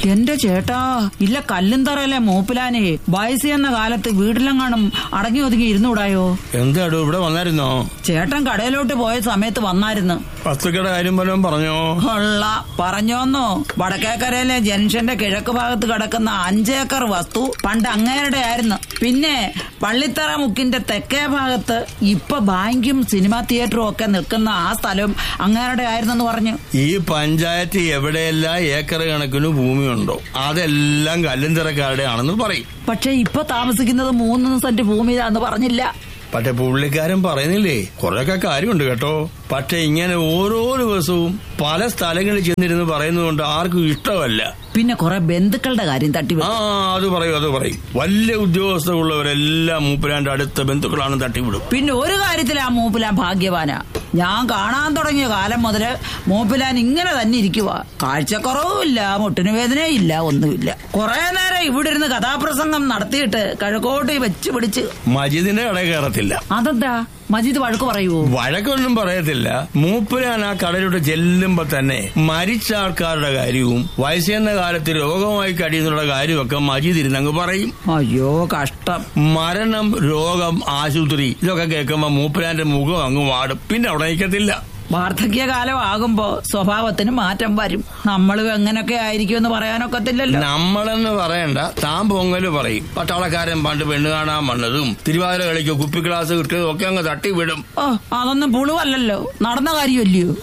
എന്റെ ചേട്ടാ ഇല്ല കല്ലും തറയല്ലേ മൂപ്പിലാനെ വയസ്സ് എന്ന കാലത്ത് വീട്ടിലെങ്ങാനും അടങ്ങി ഒതുങ്ങി ഇരുന്നൂടായോ എന്താടോ ഇവിടെ വന്നായിരുന്നോ ചേട്ടൻ കടയിലോട്ട് പോയ സമയത്ത് വന്നായിരുന്നു വസ്തുക്കളുടെ കാര്യം വല്ലതും പറഞ്ഞോ കൊള്ള പറഞ്ഞോന്നോ വടക്കേക്കരയിലെ ജംഗ്ഷന്റെ കിഴക്ക് ഭാഗത്ത് കിടക്കുന്ന അഞ്ചേക്കർ വസ്തു പണ്ട് അങ്ങേരുടെ ആയിരുന്നു പിന്നെ പള്ളിത്തറ മുക്കിന്റെ തെക്കേ ഭാഗത്ത് ഇപ്പൊ ബാങ്കും സിനിമാ തിയേറ്ററും ഒക്കെ നിൽക്കുന്ന ആ സ്ഥലം അങ്ങേരുടെ ആയിരുന്നെന്ന് പറഞ്ഞു ഈ പഞ്ചായത്ത് എവിടെയെല്ലാം ഏക്കർ കണക്കിന് ഭൂമിയുണ്ടോ അതെല്ലാം കല്ലുംതിറക്കാരുടെ ആണെന്ന് പറയും പക്ഷെ ഇപ്പൊ താമസിക്കുന്നത് മൂന്ന് സെന്റ് ഭൂമിയിലാന്ന് പറഞ്ഞില്ല പക്ഷെ പുള്ളിക്കാരൻ പറയുന്നില്ലേ കുറെയൊക്കെ കാര്യമുണ്ട് കേട്ടോ പക്ഷെ ഇങ്ങനെ ഓരോ ദിവസവും പല സ്ഥലങ്ങളിൽ ചെന്നിരുന്ന് പറയുന്നതുകൊണ്ട് ആർക്കും ഇഷ്ടമല്ല പിന്നെ കുറെ ബന്ധുക്കളുടെ കാര്യം തട്ടി ആ അത് പറയും അത് പറയും വലിയ ഉദ്യോഗസ്ഥരുള്ളവരെല്ലാം മൂപ്പരാന്റെ അടുത്ത ബന്ധുക്കളാണ് തട്ടിവിടും പിന്നെ ഒരു കാര്യത്തിൽ ആ മൂപ്പിലാൻ ഭാഗ്യവാനാ ഞാൻ കാണാൻ തുടങ്ങിയ കാലം മുതല് മൂപ്പിലാൻ ഇങ്ങനെ തന്നെ ഇരിക്കുക കാഴ്ചക്കുറവുമില്ല മുട്ടിന് വേദനയില്ല ഒന്നുമില്ല കുറെ നേരം ഇവിടെ ഇരുന്ന് കഥാപ്രസംഗം നടത്തിയിട്ട് കിഴക്കോട്ട് വെച്ച് പിടിച്ച് മജീദിന്റെ കടയിൽ കയറത്തില്ല അതെന്താ മജീദ് വഴക്ക് പറയുവോ വഴക്കൊന്നും പറയത്തില്ല മൂപ്പരാൻ ആ കടയിലോട്ട് ചെല്ലുമ്പോ തന്നെ മരിച്ച ആൾക്കാരുടെ കാര്യവും വയസ്സെന്ന കാലത്ത് രോഗമായി കഴിയുന്നുള്ള കാര്യമൊക്കെ മജീദ് ഇരുന്നങ്ങ് പറയും അയ്യോ കഷ്ടം മരണം രോഗം ആശുപത്രി ഇതൊക്കെ കേൾക്കുമ്പോ മൂപ്പരാന്റെ മുഖം അങ്ങ് വാടും പിന്നെ അവിടെ നിൽക്കത്തില്ല വാർദ്ധക്യകാലം ആകുമ്പോ സ്വഭാവത്തിന് മാറ്റം വരും നമ്മളും എങ്ങനെയൊക്കെ ആയിരിക്കും എന്ന് പറയാനൊക്കത്തില്ലല്ലോ നമ്മളെന്ന് പറയണ്ട താൻ പൊങ്ങല് പറയും പട്ടാളക്കാരൻ പണ്ട് പെണ്ണ് കാണാൻ വന്നതും തിരുവാതിര കളിക്കോ കുപ്പി ക്ലാസ് കിട്ടിയതും ഒക്കെ അങ്ങ് തട്ടിവിടും ഓ അതൊന്നും പുളുവല്ലല്ലോ നടന്ന കാര്യമല്ലയോ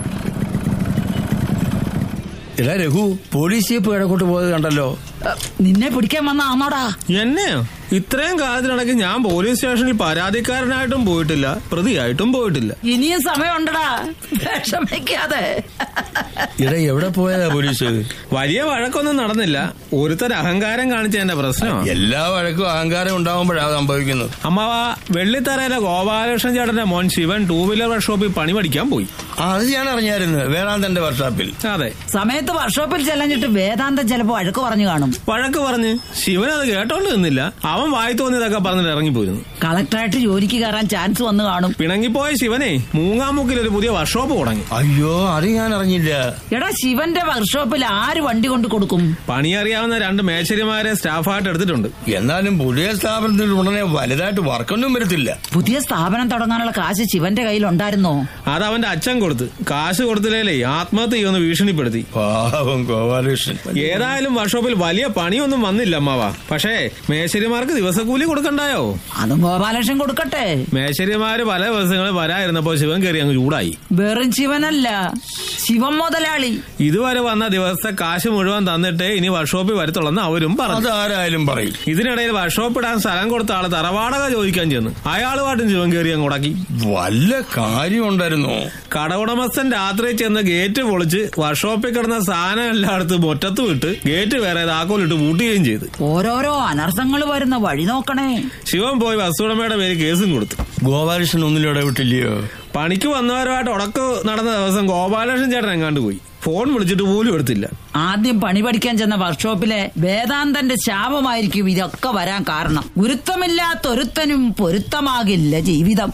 ഇല്ല രഘു പോലീസ് ജീപ്പ് കിഴക്കോട്ട് പോയത് കണ്ടല്ലോ ഏ, നിന്നെ പിടിക്കാൻ വന്ന ആന്നോടാ എന്നെയോ ഇത്രയും കാലത്തിനിടയ്ക്ക് ഞാൻ പോലീസ് സ്റ്റേഷനിൽ പരാതിക്കാരനായിട്ടും പോയിട്ടില്ല പ്രതിയായിട്ടും പോയിട്ടില്ല ഇനിയും സമയമുണ്ടടാ വിഷമിക്കാതെ ഇട എവിടെ പോയതാ പോലീസ് വലിയ വഴക്കൊന്നും നടന്നില്ല ഒരുത്തർ അഹങ്കാരം കാണിച്ചതിന്റെ പ്രശ്നമാണ് എല്ലാ വഴക്കും അഹങ്കാരം ഉണ്ടാവുമ്പോഴാണ് സംഭവിക്കുന്നത് അമ്മാവ വെള്ളിത്തറയിലെ ഗോപാലകൃഷ്ണൻ ചേട്ടന്റെ മോൻ ശിവൻ ടൂ വീലർ വർക്ക്ഷോപ്പിൽ പണി പഠിക്കാൻ പോയി ആ, അത് ഞാൻ അറിഞ്ഞായിരുന്നു വേറാന്തന്റെ വർഷാപ്പിൽ അതെ സമയത്ത് വർക്ക്ഷോപ്പിൽ ചെല്ലഞ്ഞിട്ട് വേദാന്തം ചിലപ്പോ അഴുക്ക് പറഞ്ഞു കാണും വഴക്ക് പറഞ്ഞ് ശിവൻ അത് കേട്ടോണ്ട് നിന്നില്ല അവൻ വായി തോന്നിയതൊക്കെ പറഞ്ഞിട്ട് ഇറങ്ങിപ്പോയിരുന്നു കളക്ടറായിട്ട് ജോലിക്ക് കയറാൻ ചാൻസ് വന്നു കാണും പിണങ്ങിപ്പോയ ശിവനെ മൂങ്ങാമുക്കിൽ ഒരു പുതിയ വർക്ക്ഷോപ്പ് തുടങ്ങി അയ്യോ അത് ഞാൻ അറിഞ്ഞില്ല എടാ ശിവന്റെ വർക്ക്ഷോപ്പിൽ ആര് വണ്ടി കൊണ്ട് കൊടുക്കും പണി അറിയാവുന്ന രണ്ട് മേശരിമാരെ സ്റ്റാഫായിട്ട് എടുത്തിട്ടുണ്ട് എന്നാലും പുതിയ സ്ഥാപനത്തിൽ ഉടനെ വലുതായിട്ട് വർക്കൊന്നും വരത്തില്ല പുതിയ സ്ഥാപനം തുടങ്ങാനുള്ള കാശ് ശിവന്റെ കയ്യിൽ ഉണ്ടായിരുന്നോ അത് അവന്റെ അച്ഛൻ കൊടുത്ത് കാശ് കൊടുത്തില്ലേ ആത്മഹത്യ ചെയ്യുമെന്ന് ഭീഷണിപ്പെടുത്തി പാവം ഗോപാലകൃഷ്ണൻ ഏതായാലും വർക്ക്ഷോപ്പിൽ വലിയ പണിയൊന്നും വന്നില്ല അമ്മാവ പക്ഷേ മേശരിമാർക്ക് ദിവസക്കൂലി കൊടുക്കണ്ടായോ അതും ഗോപാലകൃഷ്ണൻ കൊടുക്കട്ടെ മേശരിമാര് പല ദിവസങ്ങളിൽ വരായിരുന്നപ്പോ ശിവൻ കയറി അങ്ങ് ചൂടായി വെറും ശിവനല്ല ശിവൻ മുതലാളി ഇതുവരെ വന്ന ദിവസത്തെ കാശ് മുഴുവൻ തന്നിട്ടേ ഇനി വർക്ക്ഷോപ്പിൽ വരത്തുള്ളെന്ന് അവരും പറഞ്ഞു അതാരായാലും പറയും ഇതിനിടയിൽ വർക്ക്ഷോപ്പ് ഇടാൻ സ്ഥലം കൊടുത്ത ആള് തറവാടക ചോദിക്കാൻ ചെന്നു അയാളുമായിട്ടും ശിവൻ കയറി അങ്ങ് മുടക്കി വല്ല കാര്യമുണ്ടായിരുന്നോ കടവുടമസ്ഥൻ രാത്രി ചെന്ന് ഗേറ്റ് പൊളിച്ച് വർക്ക്ഷോപ്പിൽ കിടന്ന സാധനം എല്ലായിടത്തും മുറ്റത്ത് വിട്ട് ഗേറ്റ് വേറെ താക്കോലിട്ട് പൂട്ടുകയും ചെയ്തു ഓരോരോ അനർത്ഥങ്ങൾ വരുന്ന വഴി നോക്കണേ ശിവൻ പോയി വസ്തുടമയുടെ പേര് കേസും കൊടുത്തു ഗോപാലകൃഷ്ണൻ ഒന്നിലും ഇടപെട്ടില്ലയോ പണിക്ക് വന്നവരുമായിട്ട് ഉടക്ക് നടന്ന ദിവസം ഗോപാലകൃഷ്ണൻ ചേട്ടൻ എങ്ങാണ്ട് പോയി ഫോൺ വിളിച്ചിട്ട് പോലും എടുത്തില്ല ആദ്യം പണി പഠിക്കാൻ ചെന്ന വർക്ക്ഷോപ്പിലെ വേദാന്തന്റെ ശാപമായിരിക്കും ഇതൊക്കെ വരാൻ കാരണം ഗുരുത്വമില്ലാത്തൊരുത്തനും പൊരുത്തമാകില്ല ജീവിതം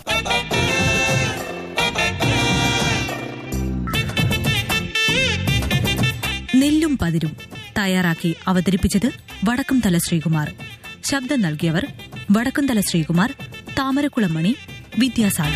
നെല്ലും പതിരും തയ്യാറാക്കി അവതരിപ്പിച്ചത് വടക്കുംതല ശ്രീകുമാർ ശബ്ദം നൽകിയവർ വടക്കുംതല ശ്രീകുമാർ താമരക്കുളമണി വിദ്യാസാഗർ